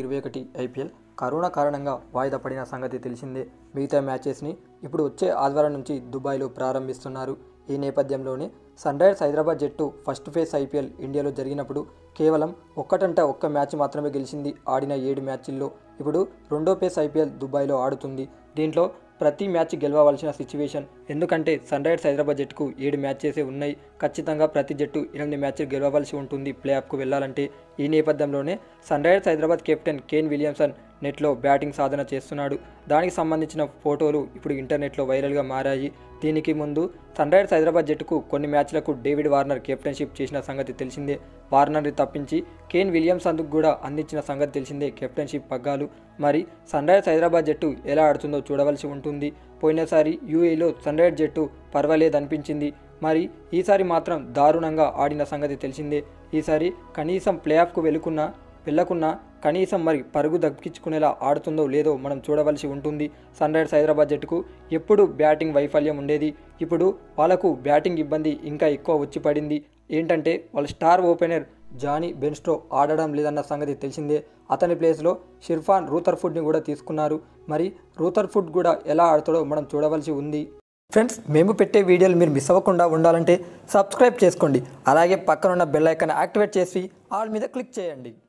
ఇరవై ఒకటి IPL corona కారణంగా వాయిదా పడిన సంగతి తెలిసిందే మిగతా మ్యాచెస్ని ఇప్పుడు వచ్చే ఆదివారం నుంచి దుబాయ్లో ప్రారంభిస్తున్నారు ఈ నేపథ్యంలోనే సన్ రైజర్స్ హైదరాబాద్ జట్టు ఫస్ట్ ఫేజ్ ఐపీఎల్ ఇండియాలో జరిగినప్పుడు కేవలం ఒక్కటంటే ఒక్క మ్యాచ్ మాత్రమే గెలిచింది ఆడిన ఏడు మ్యాచ్ల్లో ఇప్పుడు రెండో ఫేజ్ ఐపీఎల్ దుబాయ్లో ఆడుతుంది దీంట్లో ప్రతి మ్యాచ్ గెలవవలసిన సిచ్యువేషన్ ఎందుకంటే సన్ రైజర్స్ హైదరాబాద్ జట్టుకు ఏడు మ్యాచెసే ఉన్నాయి ఖచ్చితంగా ప్రతి జట్టు ఎనిమిది మ్యాచ్లు గెలవవలసి ఉంటుంది ప్లే ఆఫ్కు వెళ్ళాలంటే ఈ నేపథ్యంలోనే Sunrisers Hyderabad captain Kane Williamson నెట్లో బ్యాటింగ్ సాధన చేస్తున్నాడు దానికి సంబంధించిన ఫోటోలు ఇప్పుడు ఇంటర్నెట్లో వైరల్గా మారాయి దీనికి ముందు సన్ రైజర్స్ హైదరాబాద్ జట్టుకు కొన్ని మ్యాచ్లకు డేవిడ్ వార్నర్ కెప్టెన్షిప్ చేసిన సంగతి తెలిసిందే వార్నర్ని తప్పించి కేన్ విలియమ్సన్కు కూడా అందించిన సంగతి తెలిసిందే కెప్టెన్షిప్ పగ్గాలు మరి సన్ రైజర్స్ హైదరాబాద్ జట్టు ఎలా ఆడుతుందో చూడవలసి ఉంటుంది పోయినసారి యూఏలో సన్ రైజర్స్ జట్టు పర్వాలేదనిపించింది మరి ఈసారి మాత్రం దారుణంగా ఆడిన సంగతి తెలిసిందే ఈసారి కనీసం ప్లే ఆఫ్కు వెళ్లకున్నా వెళ్లకున్నా కనీసం మరి పరుగు దక్కించుకునేలా ఆడుతుందో లేదో మనం చూడవలసి ఉంటుంది సన్ రైజర్స్ హైదరాబాద్ జట్టుకు ఎప్పుడు బ్యాటింగ్ వైఫల్యం ఉండేది ఇప్పుడు వాళ్ళకు బ్యాటింగ్ ఇబ్బంది ఇంకా ఎక్కువ వచ్చి పడింది ఏంటంటే వాళ్ళ స్టార్ ఓపెనర్ జానీ బెన్స్టో ఆడడం లేదన్న సంగతి తెలిసిందే అతని ప్లేస్లో షిర్ఫాన్ రూథర్ ఫుడ్ని కూడా తీసుకున్నారు మరి రూథర్ ఫుడ్ కూడా ఎలా ఆడుతాడో మనం చూడవలసి ఉంది ఫ్రెండ్స్ మేము పెట్టే వీడియోలు మీరు మిస్ అవ్వకుండా ఉండాలంటే సబ్స్క్రైబ్ చేసుకోండి అలాగే పక్కనున్న బెల్ ఐకాన్ యాక్టివేట్ చేసి ఆల్ మీద క్లిక్ చేయండి